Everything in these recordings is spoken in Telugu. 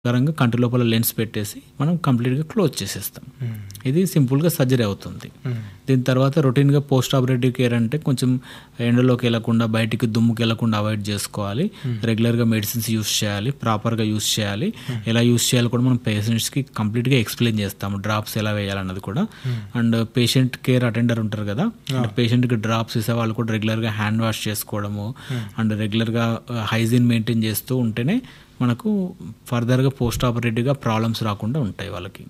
ప్రకారంగా కంటి లోపల లెన్స్ పెట్టేసి మనం కంప్లీట్గా క్లోజ్ చేసేస్తాం ఇది సింపుల్గా సర్జరీ అవుతుంది దీని తర్వాత రొటీన్గా పోస్ట్ ఆపరేటివ్ కేర్ అంటే కొంచెం ఎండలోకి వెళ్లకుండా బయటికి దుమ్ముకి వెళ్లకుండా అవాయిడ్ చేసుకోవాలి రెగ్యులర్గా మెడిసిన్స్ యూస్ చేయాలి ప్రాపర్గా యూస్ చేయాలి ఎలా యూస్ చేయాలో కూడా మనం పేషెంట్స్కి కంప్లీట్గా ఎక్స్ప్లెయిన్ చేస్తాము డ్రాప్స్ ఎలా వేయాలన్నది కూడా అండ్ పేషెంట్ కేర్ అటెండర్ ఉంటారు కదా పేషెంట్కి డ్రాప్స్ ఇసే వాళ్ళు కూడా రెగ్యులర్గా హ్యాండ్ వాష్ చేసుకోవడము అండ్ రెగ్యులర్గా హైజీన్ మెయింటైన్ చేస్తూ ఉంటేనే మనకు ఫర్దర్గా పోస్ట్ ఆపరేటివ్గా ప్రాబ్లమ్స్ రాకుండా ఉంటాయి వాళ్ళకి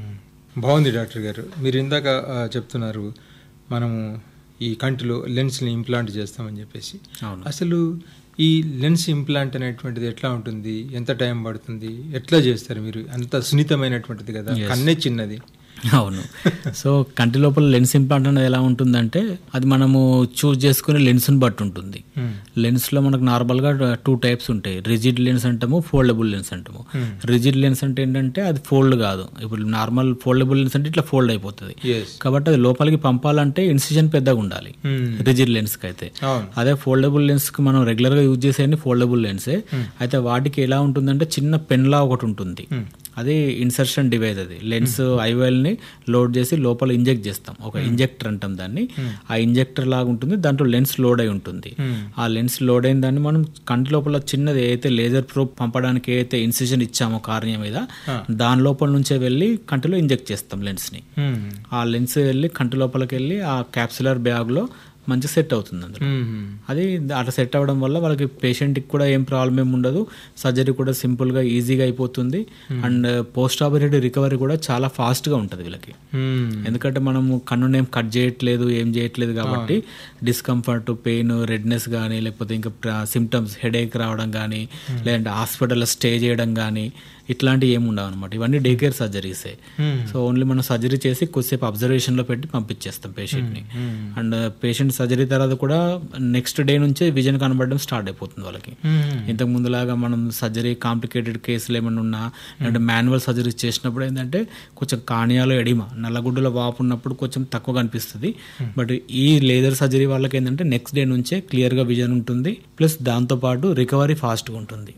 బాగుంది డాక్టర్ గారు మీరు ఇందాక ఆ, చెప్తున్నారు మనము ఈ కంటిలో లెన్స్ని ఇంప్లాంట్ చేస్తామని చెప్పేసి అవును అసలు ఈ లెన్స్ ఇంప్లాంట్ అనేటువంటిది ఎట్లా ఉంటుంది ఎంత టైం పడుతుంది ఎట్లా చేస్తారు మీరు అంత సున్నితమైనటువంటిది కదా కన్నే చిన్నది అవును సో కంటి లోపల లెన్స్ ఇంప్లాంట్ అనేది ఎలా ఉంటుందంటే అది మనము చూస్ చేసుకునే లెన్స్ని బట్టి ఉంటుంది లెన్స్లో మనకు నార్మల్గా టూ టైప్స్ ఉంటాయి రిజిడ్ లెన్స్ అంటాము ఫోల్డబుల్ లెన్స్ అంటాము రిజిడ్ లెన్స్ అంటే ఏంటంటే అది ఫోల్డ్ కాదు ఇప్పుడు నార్మల్ ఫోల్డబుల్ లెన్స్ అంటే ఇట్లా ఫోల్డ్ అయిపోతుంది ఎస్ కాబట్టి అది లోపలికి పంపాలంటే ఇన్సిజన్ పెద్దగా ఉండాలి రిజిడ్ లెన్స్కి అయితే అవును అదే ఫోల్డబుల్ లెన్స్కి మనం రెగ్యులర్గా యూజ్ చేసేది ఫోల్డబుల్ లెన్సే అయితే వాటికి ఎలా ఉంటుందంటే చిన్న పెన్లా ఒకటి ఉంటుంది అది ఇన్సర్షన్ డివైస్ అది లెన్స్ ఐవెల్ని లోడ్ చేసి లోపల ఇంజెక్ట్ చేస్తాం ఒక ఇంజెక్టర్ అంటాం దాన్ని ఆ ఇంజెక్టర్ లాగా ఉంటుంది దాంట్లో లెన్స్ లోడ్ అయి ఉంటుంది ఆ లెన్స్ లోడ్ అయిన దాన్ని మనం కంటి లోపల చిన్నది ఏదైతే లేజర్ ప్రూఫ్ పంపడానికి ఏదైతే ఇన్సిజన్ ఇచ్చామో కార్నియా మీద దాని లోపల నుంచే వెళ్ళి కంటిలో ఇంజెక్ట్ చేస్తాం లెన్స్ని ఆ లెన్స్ వెళ్ళి కంటి లోపలికి వెళ్ళి ఆ క్యాప్సులర్ బ్యాగ్లో మంచిగా సెట్ అవుతుంది అందులో అది అట్లా సెట్ అవ్వడం వల్ల వాళ్ళకి పేషెంట్కి కూడా ఏం ప్రాబ్లం ఏమి ఉండదు సర్జరీ కూడా సింపుల్గా ఈజీగా అయిపోతుంది అండ్ పోస్ట్ ఆపరేటివ్ రికవరీ కూడా చాలా ఫాస్ట్గా ఉంటుంది వీళ్ళకి ఎందుకంటే మనము కన్నునేం కట్ చేయట్లేదు ఏం చేయట్లేదు కాబట్టి డిస్కంఫర్ట్ పెయిన్ రెడ్నెస్ కానీ లేకపోతే ఇంకా సిమ్టమ్స్ హెడేక్ రావడం కానీ లేదంటే హాస్పిటల్లో స్టే చేయడం కానీ ఇట్లాంటివి ఏమి ఉండవు అనమాట ఇవన్నీ డే కేర్ సర్జరీసే సో ఓన్లీ మనం సర్జరీ చేసి కొద్దిసేపు అబ్జర్వేషన్లో పెట్టి పంపించేస్తాం పేషెంట్ని అండ్ పేషెంట్ సర్జరీ తర్వాత కూడా నెక్స్ట్ డే నుంచే విజన్ కనబడడం స్టార్ట్ అయిపోతుంది వాళ్ళకి ఇంతకు ముందులాగా మనం సర్జరీ కాంప్లికేటెడ్ కేసులు ఏమైనా ఉన్నా లేదంటే మాన్యువల్ సర్జరీ చేసినప్పుడు ఏంటంటే కొంచెం కాణియాలో ఎడిమ నల్లగుడ్డలో వాపు ఉన్నప్పుడు కొంచెం తక్కువ కనిపిస్తుంది బట్ ఈ లేజర్ సర్జరీ వాళ్ళకి ఏంటంటే నెక్స్ట్ డే నుంచే క్లియర్గా విజన్ ఉంటుంది ప్లస్ దాంతోపాటు రికవరీ ఫాస్ట్గా ఉంటుంది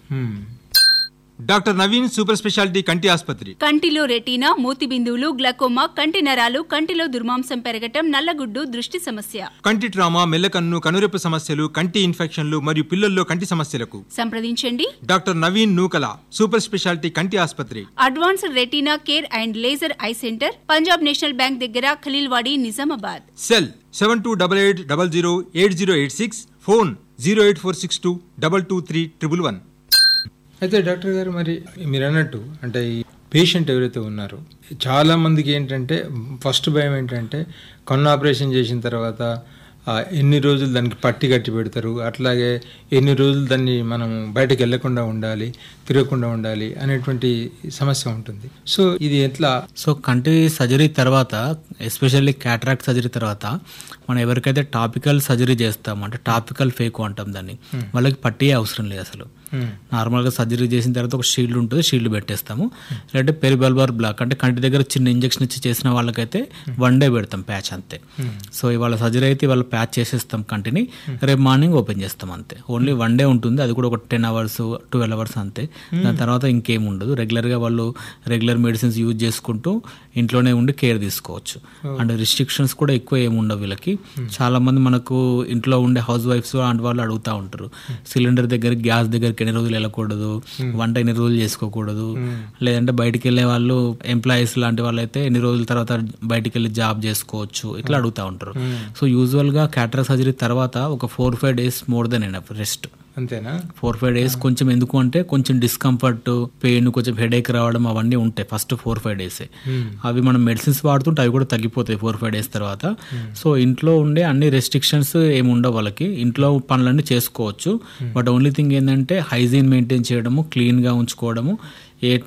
డాక్టర్ నవీన్ సూపర్ స్పెషాలిటీ కంటి ఆసుపత్రి కంటిలో రెటీనా మూతి బిందువులు గ్లకోమా కంటి నరాలు కంటిలో దుర్మాంసం పెరగటం నల్లగుడ్డు దృష్టి సమస్య కంటి ట్రామా మెల్లకన్ను కనురెప్పు సమస్యలు కంటి ఇన్ఫెక్షన్లు మరియు పిల్లల్లో కంటి సమస్యలకు సంప్రదించండి doctor Naveen Nookala super speciality కంటి ఆసుపత్రి advanced retina care and laser eye centre Punjab national bank దగ్గర Khaleelwadi Nizamabad cell seven two double eight double zero eight zero eight six phone zero eight four six two double two three triple one అయితే డాక్టర్ గారు మరి మీరు అన్నట్టు అంటే ఈ పేషెంట్ ఎవరైతే ఉన్నారో చాలా మందికి ఏంటంటే ఫస్ట్ భయం ఏంటంటే కన్ను ఆపరేషన్ చేసిన తర్వాత ఆ, ఎన్ని రోజులు దానికి పట్టి కట్టి పెడతారు అట్లాగే ఎన్ని రోజులు దాన్ని మనం బయటకు వెళ్లకుండా ఉండాలి తిరగకుండా ఉండాలి అనేటువంటి సమస్య ఉంటుంది సో ఇది ఎట్లా సో కంటి సర్జరీ తర్వాత ఎస్పెషల్లీ క్యాటరాక్ట్ సర్జరీ తర్వాత మనం ఎవరికైతే టాపికల్ సర్జరీ చేస్తామో అంటే టాపికల్ ఫేకు అంటాం దాన్ని వాళ్ళకి పట్టే అవసరం లేదు అసలు నార్మల్గా సర్జరీ చేసిన తర్వాత ఒక షీల్డ్ ఉంటుంది షీల్డ్ పెట్టేస్తాము లేదంటే పెరిబల్బార్ బ్లాక్ అంటే కంటి దగ్గర చిన్న ఇంజెక్షన్ ఇచ్చి చేసిన వాళ్ళకైతే వన్ డే పెడతాం ప్యాచ్ అంతే సో ఇవాళ సర్జరీ అయితే ఇవాళ ప్యాచ్ చేసేస్తాం కంటిని రేపు మార్నింగ్ ఓపెన్ చేస్తాం అంతే ఓన్లీ వన్ డే ఉంటుంది అది కూడా ఒక టెన్ అవర్స్ ట్వెల్వ్ అవర్స్ అంతే దాని తర్వాత ఇంకేం ఉండదు రెగ్యులర్గా వాళ్ళు రెగ్యులర్ మెడిసిన్స్ యూజ్ చేసుకుంటూ ఇంట్లోనే ఉండి కేర్ తీసుకోవచ్చు అండ్ రిస్ట్రిక్షన్స్ కూడా ఎక్కువ ఏమి ఉండవు వీళ్ళకి చాలా మంది మనకు ఇంట్లో ఉండే హౌస్ వైఫ్స్ అలాంటి వాళ్ళు అడుగుతూ ఉంటారు సిలిండర్ దగ్గర గ్యాస్ దగ్గరికి ఎన్ని రోజులు వెళ్ళకూడదు వంట ఎన్ని రోజులు చేసుకోకూడదు లేదంటే బయటికి వెళ్ళే వాళ్ళు ఎంప్లాయీస్ లాంటి వాళ్ళు అయితే ఎన్ని రోజుల తర్వాత బయటికి వెళ్ళి జాబ్ చేసుకోవచ్చు ఇట్లా అడుగుతూ ఉంటారు సో యూజువల్ గా క్యాటరా సర్జరీ తర్వాత ఒక four five days more then enough rest అంతేనా ఫోర్ ఫైవ్ డేస్ కొంచెం ఎందుకు అంటే కొంచెం డిస్కంఫర్ట్ పెయిన్ కొంచెం హెడేక్ రావడం అవన్నీ ఉంటాయి ఫస్ట్ ఫోర్ ఫైవ్ డేస్ అవి మనం మెడిసిన్స్ వాడుతుంటే అవి కూడా తగ్గిపోతాయి ఫోర్ ఫైవ్ డేస్ తర్వాత సో ఇంట్లో ఉండే అన్ని రెస్ట్రిక్షన్స్ ఏమి ఉండవు వాళ్ళకి ఇంట్లో పనులన్నీ చేసుకోవచ్చు బట్ ఓన్లీ థింగ్ ఏంటంటే హైజీన్ మెయింటైన్ చేయడము క్లీన్ గా ఉంచుకోవడము ఏ